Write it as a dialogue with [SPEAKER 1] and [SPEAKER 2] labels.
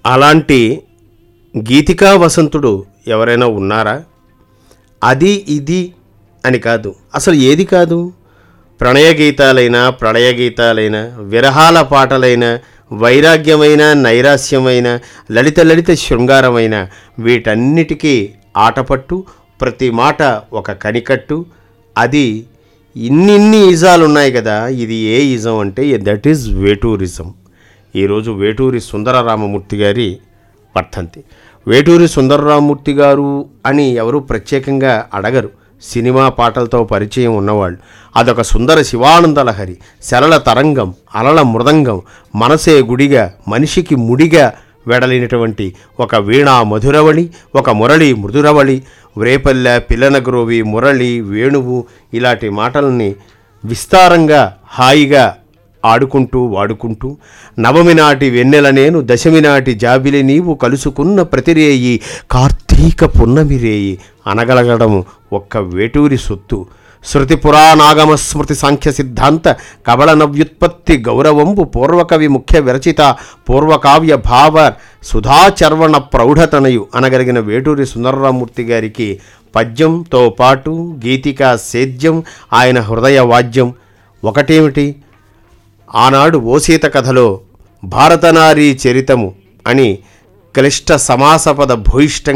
[SPEAKER 1] అలాంటి గీతికా వసంతుడు ఎవరైనా ఉన్నారా అది ఇది అని కాదు అసలు ఏది కాదు ప్రణయ గీతాలైన ప్రళయ గీతాలైన విరహాల పాటలైన వైరాగ్యమైన నైరాస్యమైన లలిత లలిత శృంగారమైన వీటన్నిటికీ ఆటపట్టు ప్రతి మాట ఒక కనికట్టు అది ఇన్నిన్ని ఈజాలు ఉన్నాయి కదా ఇది ఏ ఈజం అంటే దట్ ఈజ్ వేటూరిజం ఈరోజు వేటూరి సుందరరామమూర్తి గారి వర్ధంతి వేటూరి సుందరరామూర్తి గారు అని ఎవరు ప్రత్యేకంగా అడగరు సినిమా పాటలతో పరిచయం ఉన్నవాళ్ళు అదొక సుందర శివానంద లహరి శలల తరంగం అలల మృదంగం మనసే గుడిగా మనిషికి ముడిగా వెడలినటువంటి ఒక వీణా మధురవళి ఒక మురళి మృదురవళి వ్రేపల్లె పిల్లనగ్రోవి మురళి వేణువు ఇలాంటి మాటల్ని విస్తారంగా హాయిగా ఆడుకుంటూ వాడుకుంటూ నవమి నాటి వెన్నెల నేను దశమి నాటి జాబిలి నీవు కలుసుకున్న ప్రతిరేయి కార్తీక పున్నమి రేయి అనగలగడం ఒక్క వేటూరి సొత్తు శృతి పురాణాగమ స్మృతి సాంఖ్య సిద్ధాంత కబళ నవ్యుత్పత్తి గౌరవంబు పూర్వకవి ముఖ్య విరచిత పూర్వకావ్య భావ సుధాచర్వణ ప్రౌఢతనయు అనగలిగిన వేటూరి సుందరరామూర్తి గారికి పద్యంతో పాటు గీతికా సేద్యం ఆయన హృదయ వాద్యం ఒకటేమిటి ఆనాడు ఓసీత కథలో భారతనారీ చరితము అని క్లిష్ట సమాసపద భూయిష్టంగా